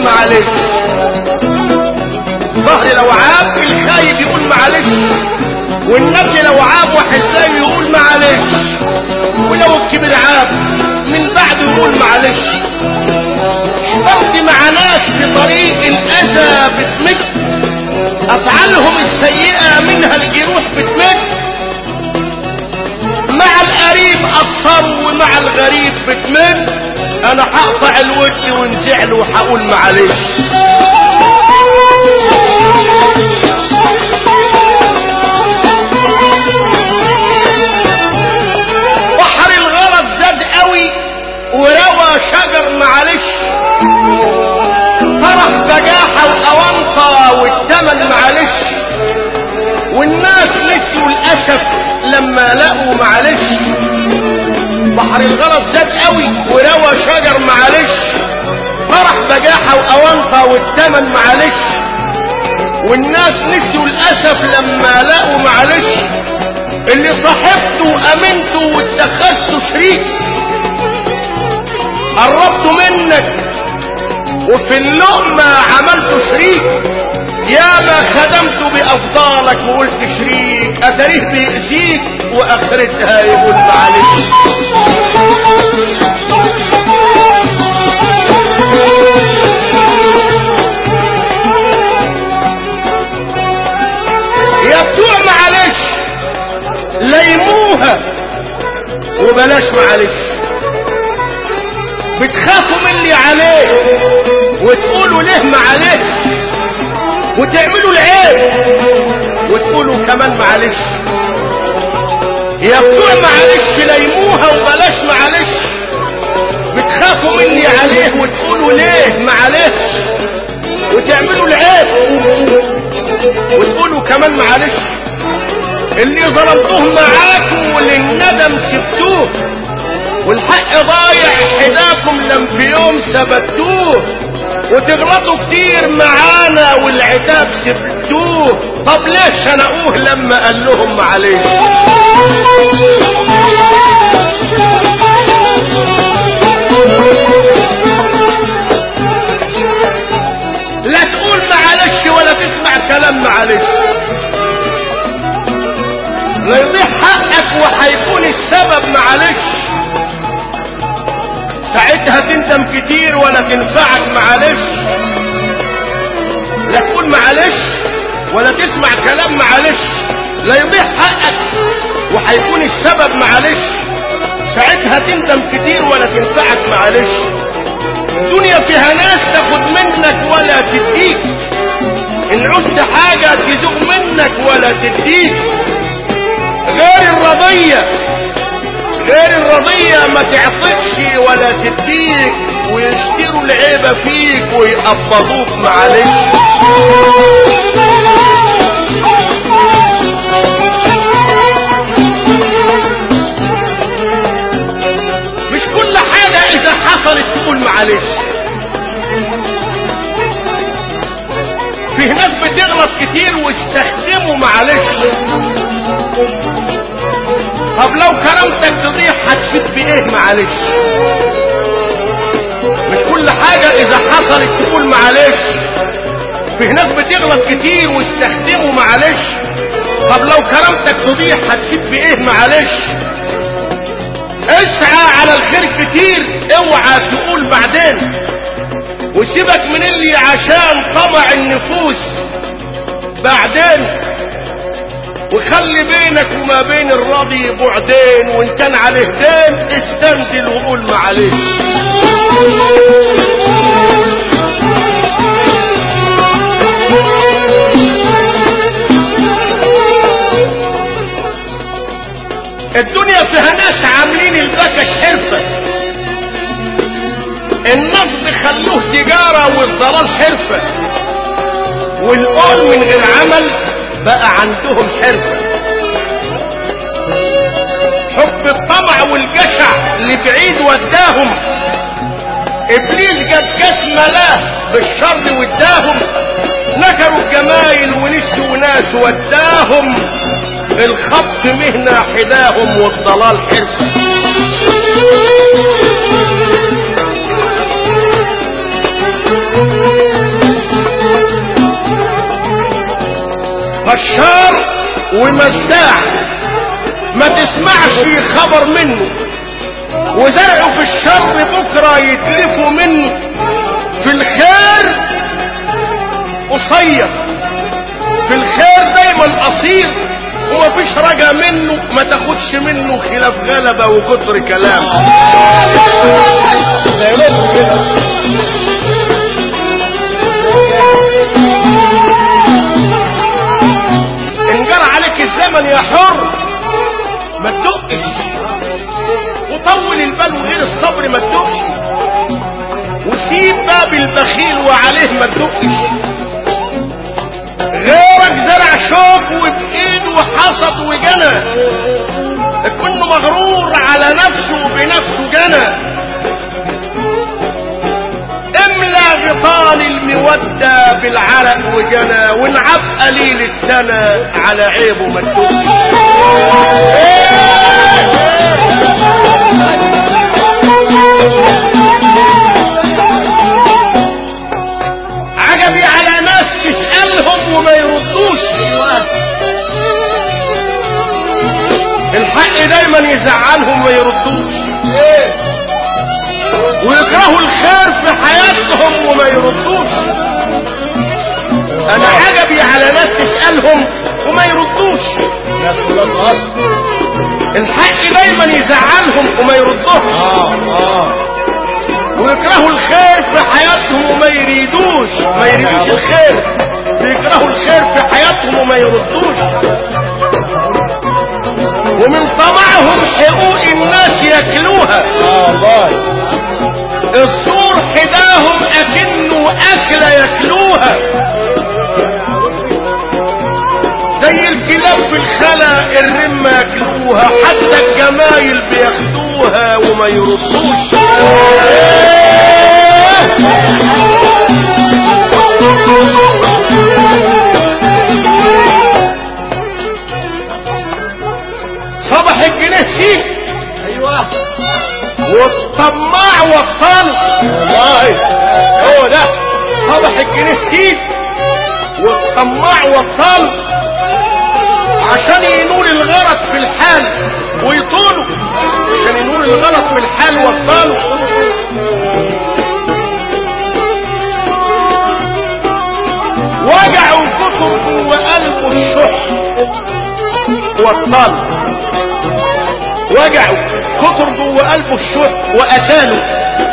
يقول معلش ظهر لو عاب الخايب يقول معلش والنبي لو عاب وحسام يقول معلش ولو الكبير عاب من بعده يقول معلش حضرت مع ناس في طريق الأذى بتمد أفعالهم السيئة منها الجروح بتمد مع القريب أصر ومع الغريب بتمد أنا هقطع الود ونزعل وهقول معلش بحر الغرض زاد قوي وروى شجر معلش طرح بجاحة وأونطة والتمن معلش والناس نسيوا الأسف لما لقوا معلش بحر الغرض زاد قوي وروى شجر معلش طرح بجاحة وأونطة والتمن معلش والناس نسيوا الأسف لما لقوا معلش اللي صاحبته وأمنته واتخذته شريك قربت منك وفي اللقمة عملته شريك يا ما خدمته بأفضالك وقلت شريك أتاريه بيأذيك وآخرتها يقول معلش يا بتوع معلش ليموها وبلاش معلش بتخافوا من اللي عليه وتقولوا ليه معلش وتعملوا العيب وتقولوا كمان معلش يا بتوع معلش ليموها وبلاش معلش بتخافوا مني عليه وتقولوا ليه معلش وتعملوا العيب وتقولوا كمان معلش اللي ظلمتوه معاكم وللندم سبتوه والحق ضايع حداكم لم في يوم ثبتوه وتغلطوا كتير معانا والعتاب سبتوه طب ليه شنقوه لما قال لهم معلش لا تقول معلش ولا تسمع كلام معلش لا يضيع حقك وهيكون السبب معلش ساعتها تندم كتير ولا تنفعك معلش لا تقول معلش ولا تسمع كلام معلش لا يضيع حقك وهيكون السبب معلش ساعتها تندم كتير ولا تنفعك معلش الدنيا فيها ناس تاخد منك ولا تديك ان عوزت حاجة تذوق منك ولا تديك غير الرضية غير الرضية ما تعطيكش ولا تديك ويشتروا العيبة فيك ويقبضوك معلش مش كل حاجة اذا حصلت تقول معلش فيه ناس بتغلط كتير واستخدموا معلش طب لو كرامتك تضيع هتفيد بايه معلش مش كل حاجة اذا حصلت تقول معلش في ناس بتغلط كتير واستخدموا معلش طب لو كرامتك تضيع هتفيد بايه معلش اسعى على الخير كتير اوعى تقول بعدين وسيبك من اللي عشان طمع النفوس بعدين وخلي بينك وما بين الراضي بعدين وان كان عليه دين استنزل وقول معلش الدنيا فيها ناس عاملين البكش حرفة النصب خلوه تجارة والضلال حرفة والقول من غير عمل بقى عندهم حرفة حب الطمع والجشع لبعيد وداهم ابليس جاب كاس ملاه بالشر وداهم نكروا الجمايل ونسوا ناس وداهم الخط مهنة حداهم والضلال حرفة بشار ومزاع ما تسمعش خبر منه وزرعه في الشر بكرة يتلفوا منه في الخير قصير في الخير دايما قصير ومفيش رجا منه ما تاخدش منه خلاف غلبة وكتر كلام ان جرى عليك الزمن يا حر ما تدقش وطول البال وغير الصبر ما تدقش وسيب باب البخيل وعليه ما تدقش غيرك زرع شوك وبايده حصد وجنى كله مغرور على نفسه وبنفسه جنى املى غطان المودة بالعرق وجنى ونعب قليل السنة على عيبه ما عجبي على ناس تسألهم وما يردوش الحق دايما يزعلهم وما يردوش ويكرهوا الخير في حياتهم وما يردوش انا عجبي على ناس تسألهم وما يردوش الحق دايما يزعلهم وما يردوش ويكرهوا الخير في حياتهم وما يريدوش ما يريدوش الخير بيكرهوا الخير في حياتهم وما يردوش ومن طمعهم حقوق الناس ياكلوها الصور حداهم اكنه اكله ياكلوها زي الكلاب في الخلا الرمة ياكلوها حتى الجمايل بياخدوها وما يردوش صبح الجنيه سيك ايوه والطماع والطلق والله هو ده صبح الجنيه سيك والطماع والطلق عشان ينول الغرض في الحال ويطوله عشان ينول الغلط في الحال والطلق وجعوا كتب وقلبه الشح والطلق وجعوا كتر جوه قلبه الشح وقتاله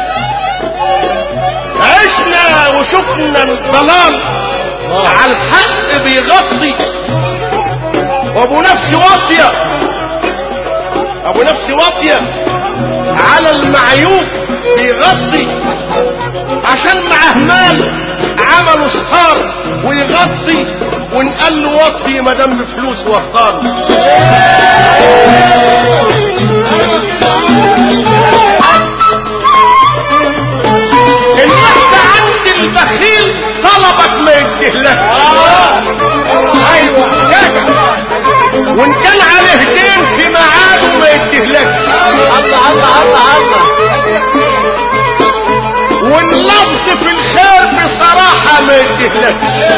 عشنا وشفنا الضلال على الحق بيغطي وابو نفس واطية ابو نفس واطية على المعيوب بيغطي عشان معاه مال عملوا سهار ويغطي ونقال له وطي ما دام بفلوس واختار النحت عند البخيل طلبك ما يديهلكش ايوه جدع وان كان عليه دين في ميعاده ما يديهلكش الله الله الله الله واللفظ في الخير بصراحة ما يديهلكش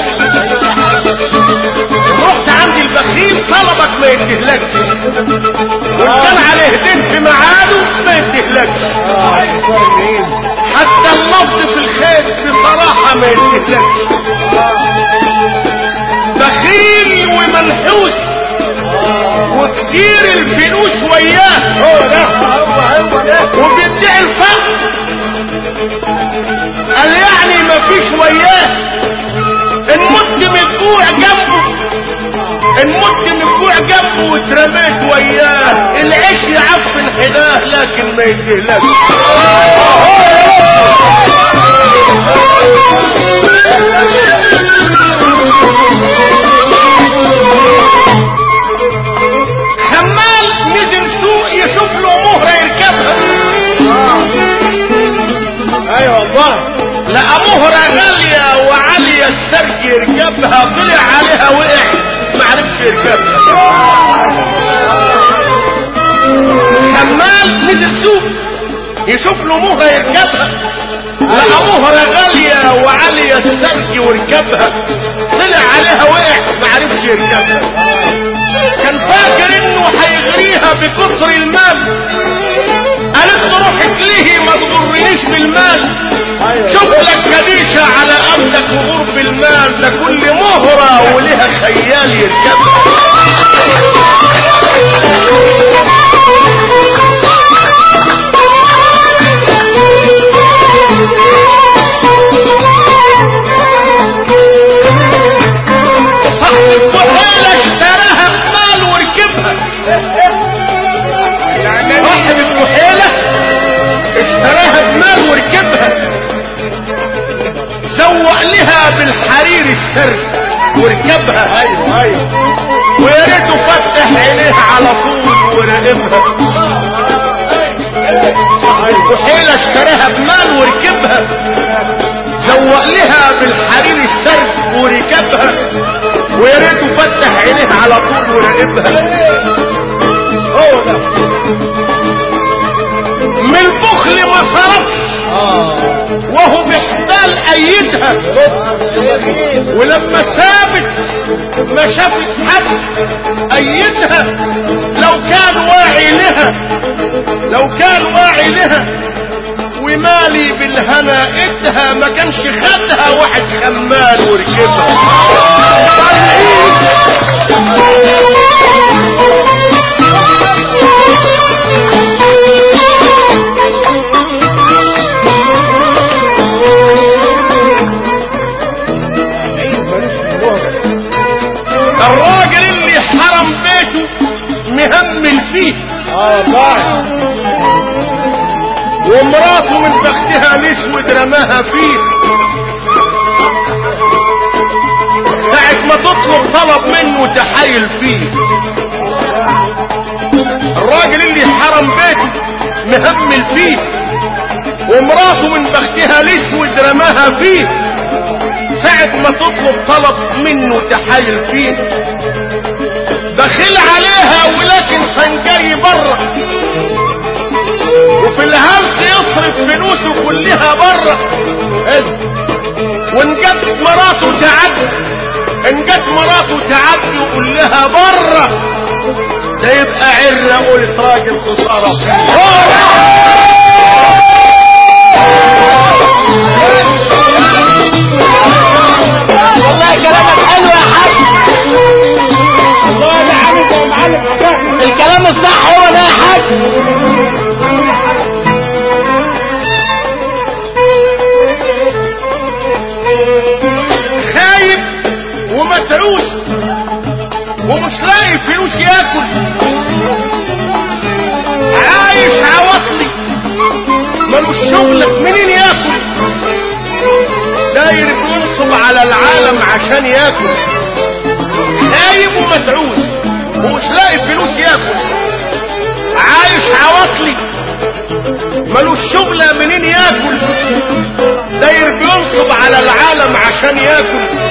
رحت عند البخيل طلبك ما يديهلكش وان كان عليه دين في ميعاده ما يديهلكش حتى اللفظ في الخير بصراحة ما يديهلكش بخيل ومنحوس وكتير الفلوس وياه هو ده هو ده وبيدعي الفقر قال يعني مفيش وياه المت من الجوع جنبه المت من الجوع جنبه واترميت وياه العيش يعفن حداه لكن ما يديهلكش خمال نزل سوق يشوف له مهرة يركبها ايوه والله لقى مهرة غالية وعالية السرج يركبها طلع عليها وقع معرفش يركبها خمال نزل سوق يشوف له مهرة يركبها لقى مهرة غالية وعالية السرج وركبها طلع عليها وقع معرفش يركبها كان فاكر انه هيغريها بكثر المال قالت له روح اتلهي ما تضرنيش بالمال شوف لك كديشة على قبلك وغور بالمال ده كل مهرة ولها خيال يركبها صاحب الكحالة اشتراها بمال وركبها صاحب الكحالة اشتراها بمال وركبها زوق لها بالحرير الشرق وركبها ايوه ايوه ويا ريته فتح عينيه على طول وراقبها وحيلة اشتراها بمال وركبها زوق لها بالحرير الشرق وركبها ويا ريته فتح عينيه على طول وراقبها هو ده من البخل ما صرفش اه وهو بحبال ايدها ولما سابت ما شافت حد ايدها لو كان واعي لها لو كان واعي لها ومالي بالهنا ادها ما كانش خدها واحد خمال وركبها الراجل اللي حرم بيته مهمل فيه اه ضاع ومراته من بختها الاسود رماها فيه ساعة ما تطلب طلب منه تحايل فيه الراجل اللي حرم بيته مهمل فيه ومراته من بختها الاسود رماها فيه ساعة ما تطلب طلب منه تحايل فيه دخل عليها ولكن سنجري بره وفي الهرس يصرف فلوسه كلها بره وان جت مراته تعدي ان جت مراته تعدي وقول لها بره ده يبقى عرة قلت راجل خسارة والله كلامك حلو يا حاج الله يا عم يا معلم الكلام الصح هو ده يا حاج خايف ومتعوس ومش لاقي فلوس ياكل عايش عواطلي ملوش شغل منين ياكل داير بينصب على العالم عشان ياكل خايف ومتعوس ومش لاقي فلوس ياكل عايش عواطلي ملوش شغلة منين ياكل داير بينصب على العالم عشان ياكل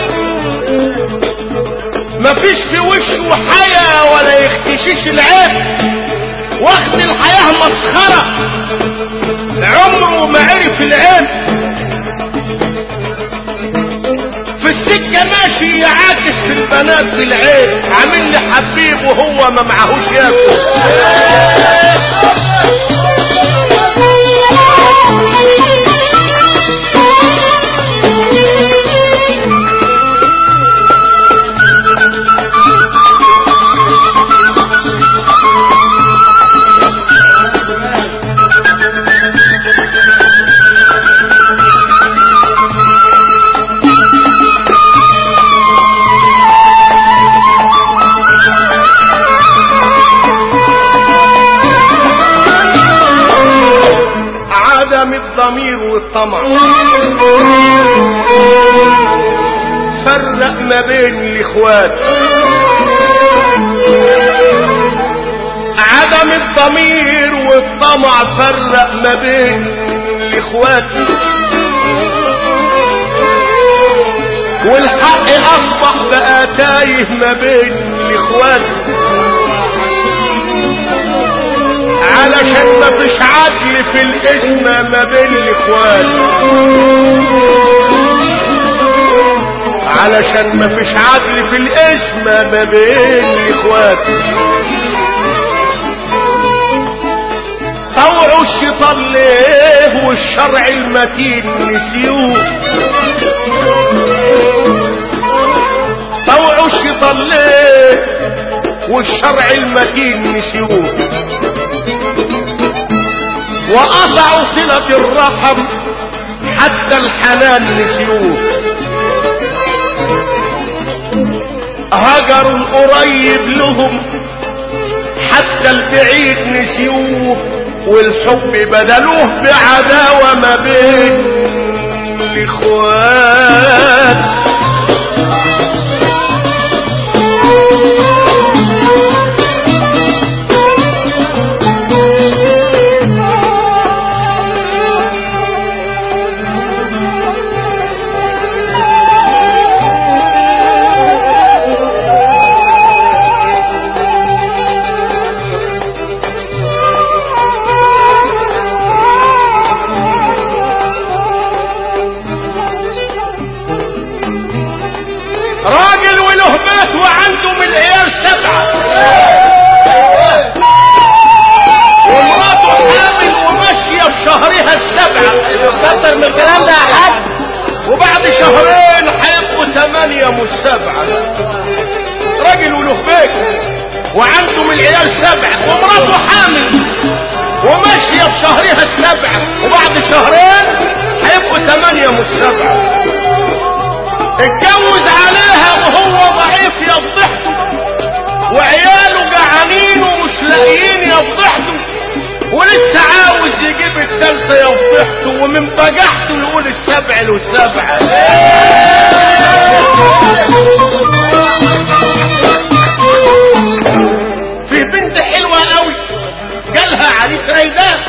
مفيش في وشه حياة ولا يختشيش العيب واخد الحياة مسخرة عمره ما عرف العيب في السكة ماشي يعاكس في البنات بالعيب عامل لي حبيب وهو ما معهوش ياكل عدم الضمير والطمع فرق ما بين الاخوات عدم الضمير والطمع فرق ما بين الاخوات والحق اصبح بقى تايه ما بين الاخوات علشان ما فيش عدل في الاسم ما بين الاخوات علشان ما فيش عدل في الاسم ما بين الاخوات طوعوا الشيطان ليه والشرع المتين نسيوه طوعوا الشيطان ليه والشرع المتين نسيوه وقطعوا صلة الرحم حتى الحنان نسيوه هجروا القريب لهم حتى البعيد نسيوه والحب بدلوه بعداوة ما بين الاخوات راجل وله بيت وعنده من العيال سبعة ومراته حامل وماشية في شهرها السبعة كتر من الكلام ده يا حاج وبعد شهرين هيبقوا ثمانية مش سبعة راجل وله بيت وعنده من العيال سبعة ومراته حامل وماشية في شهرها السبعة وبعد شهرين هيبقوا ثمانية مش سبعة اتجوز عليها وهو ضعيف يفضحته وعياله جعانين ومش لاقيين يفضحته ولسه عاوز يجيب التالتة يفضحته ومن بجحته يقول السبع له سبعة في بنت حلوة قوي جالها عريس ريدان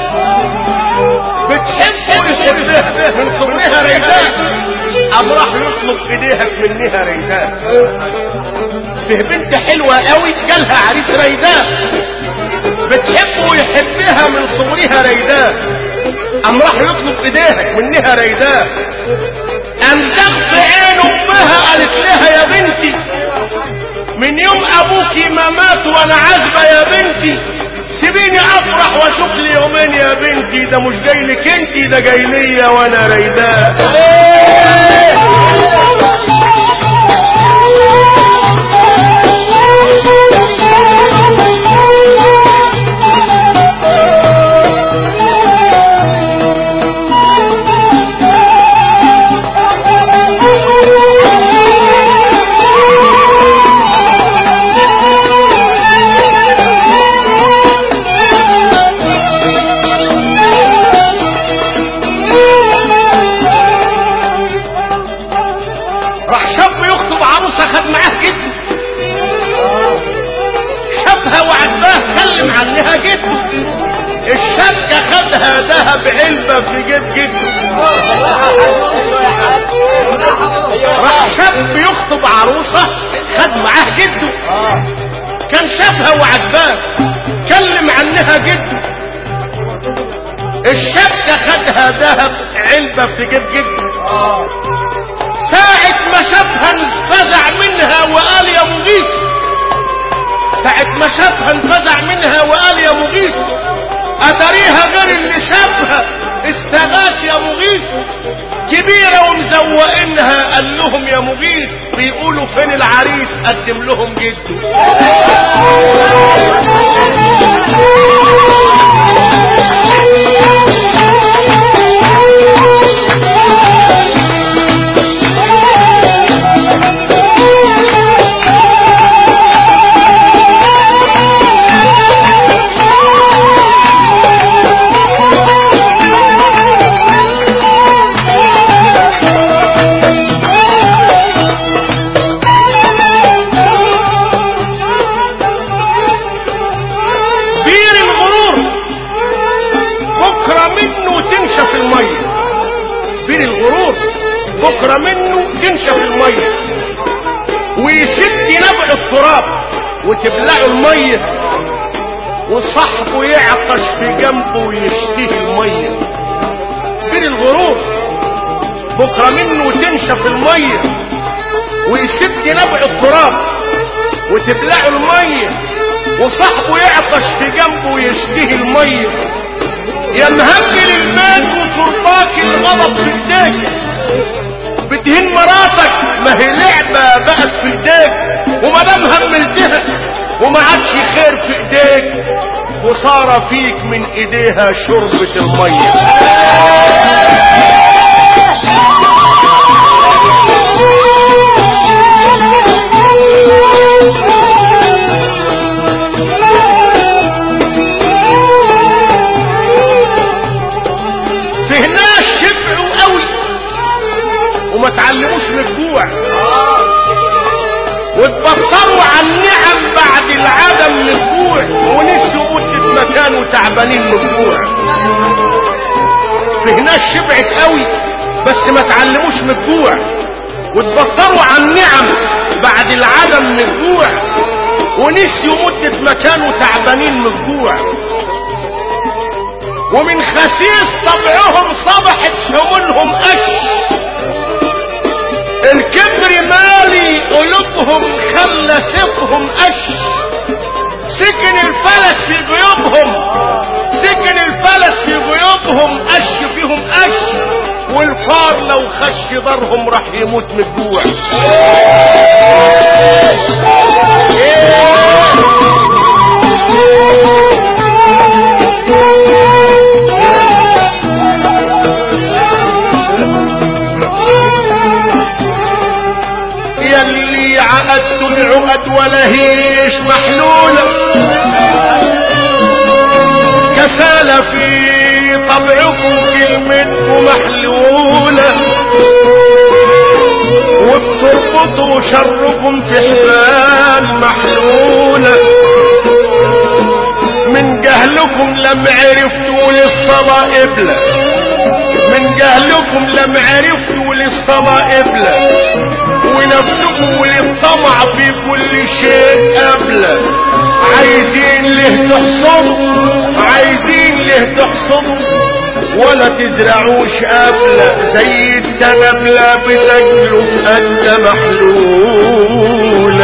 بتحبه ويحبها من صغرها ريدان قام راح يطلب ايديها منها ريدان فيه بنت حلوة قوي جالها عريس ريدان بتحبه ويحبها من صغرها ريدان قام راح يطلب ايديها منها ريدان قام دق عين امها قالت لها يا بنتي من يوم ابوكي ما مات وانا عازبه يا بنتي سيبيني افرح واشوف لي يومين يا بنتي ده مش جاي لك انتي ده جاي ليا وانا ريدان راح شاب يخطب عروسه خد معاه جده شافها وعجباه كلم عنها جده الشبكه خدها دهب علبه في جيب جده راح شاب يخطب عروسه خد معاه جده كان شافها وعجباه كلم عنها جده الشبكه خدها دهب علبه في جيب جده ساعة ما شافها انفزع منها وقال يا مغيث ساعة ما شافها انفزع منها وقال يا مغيث اتريها غير اللي شافها استغاث يا مغيث كبيرة ومزوقينها قال لهم يا مغيث بيقولوا فين العريس قدم لهم جده بير الغرور بكرة منه تنشف المية بير الغرور بكرة منه تنشف المية ويسد نبع التراب وتبلعه المية وصاحبه يعطش في جنبه ويشتهي المية بير الغرور بكرة منه تنشف المية ويسد نبع التراب وتبلعه المية وصاحبه يعطش في جنبه ويشتهي المية يا مهمل المال وترباك الغضب في ايديك بتهين مراتك ما هي لعبة بقت في ايديك وما دام هملتها وما عادش خير في ايديك وصار فيك من ايديها شربة المية في ناس شبعوا قوي وما تعلموش من الجوع واتبطروا عن نعم بعد العدم من الجوع ونسوا مدة مكان وتعبانين من الجوع في ناس شبعت قوي بس ما تعلموش من الجوع واتبطروا عن نعم بعد العدم من الجوع ونسيوا مدة مكان وتعبانين من الجوع ومن خسيس طبعهم صبحت حمولهم قش الكبر مالي قلوبهم خلى سيفهم قش سكن الفلس في جيوبهم سكن الفلس في جيوبهم قش فيهم قش والفار لو خش دارهم راح يموت من الجوع يلي عقدت العقد ولا هيش محلولة كسالة في طبعكم كلمتكم محلولة وبتربطوا شركم في حبال محلولة من جهلكم لم عرفتوا للصلاة قبلة من جهلكم لم عرفتوا للصلاة قبلة ونفسكم وللطمع في كل شيء قبلة عايزين له تحصدوا عايزين له تحصدوا ولا تزرعوش قبلة زي التنبلة بتجلس قد محلول